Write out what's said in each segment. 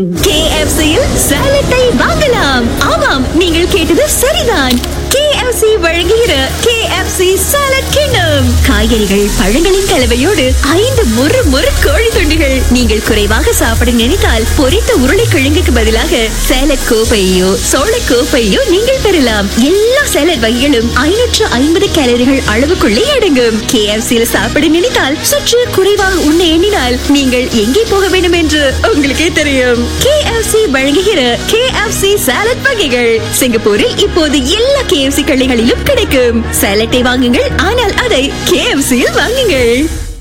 KFC-யில் சாலட்டை வாங்கலாம் ஆமாம் நீங்கள் கேட்டது சரிதான் KFC வழங்குகிற KFC சாலட் கிண்ணம் காய்கறிகள் பழங்களின் கலவையோடு ஐந்து மொறு மொறு கோழி துண்டுகள் நீங்கள் குறைவாக சாப்பிட நினைத்தால் பொரித்த உருளைக்கிழங்குக்கு பதிலாக சாலட் கோப்பையோ சோள கோப்பையோ நீங்கள் பெறலாம் எல்லா சாலட் வகைகளும் ஐநூற்று ஐம்பது கேலரிகள் அளவுக்குள்ளே அடங்கும் KFC-யில் சாப்பிட நினைத்தால் சற்று குறைவாக உண்ண எண்ணினால் நீங்கள் எங்கே போக வேண்டும் என்று உங்களுக்கே தெரியும் KFC வழங்குகிற KFC சாலட் வகைகள் சிங்கப்பூரில் இப்போது எல்லா KFC கடைகளிலும் கிடைக்கும் சாலட்டை வாங்குங்கள் ஆனால் அதை KFC-யில் வாங்குங்கள்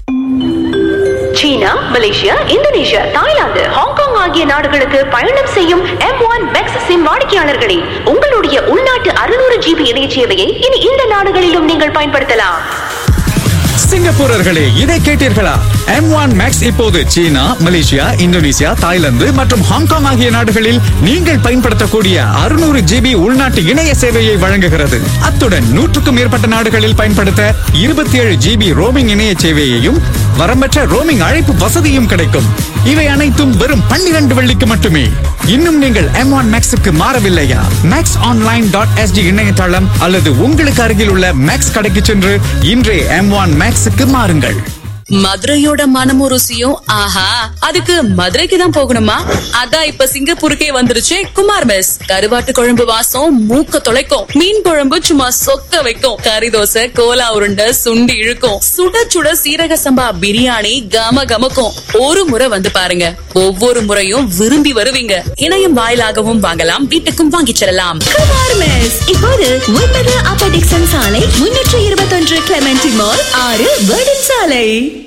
சீனா மலேசியா இந்தோனேஷியா தாய்லாந்து ஹாங்காங் ஆகிய நாடுகளுக்கு பயணம் செய்யும் எம் ஒன் மேக்ஸ் சிம் வாடிக்கையாளர்களே உங்களுடைய உள்நாட்டு அறுநூறு ஜிபி இணைய சேவையை இனி இந்த நாடுகளிலும் நீங்கள் பயன்படுத்தலாம் சிங்கப்பூரர்களே இதை கேட்டீர்களா எம் ஒன் மேக்ஸ் இப்போது சீனா மலேசியா இந்தோனேசியா தாய்லாந்து மற்றும் ஹாங்காங் ஆகிய நாடுகளில் நீங்கள் பயன்படுத்தக்கூடிய அறுநூறு ஜிபி உள்நாட்டு இணைய சேவையை வழங்குகிறது அத்துடன் நூற்றுக்கும் மேற்பட்ட நாடுகளில் பயன்படுத்த இருபத்தி ஏழு ஜிபி ரோமிங் இணைய சேவையையும் வரம்பற்ற ரோமிங் அழைப்பு வசதியும் கிடைக்கும் இவை அனைத்தும் வெறும் பன்னிரண்டு வெள்ளிக்கு மட்டுமே இன்னும் நீங்கள் எம் ஒன் மேக்ஸுக்கு மாறவில்லையா மேக்ஸ் ஆன்லைன் டாட் எஸ்டி இணையதளம் அல்லது உங்களுக்கு அருகில் உள்ள மேக்ஸ் கடைக்கு சென்று இன்றே எம் ஒன் மேக்ஸுக்கு மாறுங்கள் மதுரையோட மனமும் ருசியும் ஆஹா அதுக்கு மதுரைக்கு தான் போகணுமா அதான் இப்ப சிங்கப்பூருக்கே வந்துருச்சு குமார் மெஸ் கருவாட்டு குழம்பு வாசம் மூக்க தொலைக்கும் மீன் குழம்பு சும்மா சொக்க வைக்கும் கறி தோசை கோலா உருண்டை சுண்டி இழுக்கும் சுட சுட சீரக சம்பா பிரியாணி கம கமக்கும் ஒரு முறை வந்து பாருங்க ஒவ்வொரு முறையும் விரும்பி வருவீங்க இணையம் வாயிலாகவும் வாங்கலாம் வீட்டுக்கும் வாங்கிச் செல்லலாம் குமார் மெஸ் இப்போது ஒன்பது அப்பர் டிக்சன் சாலை முன்னூற்று இருபத்தொன்று கிளமெண்டி மால் ஆறு வேர்டன் சாலை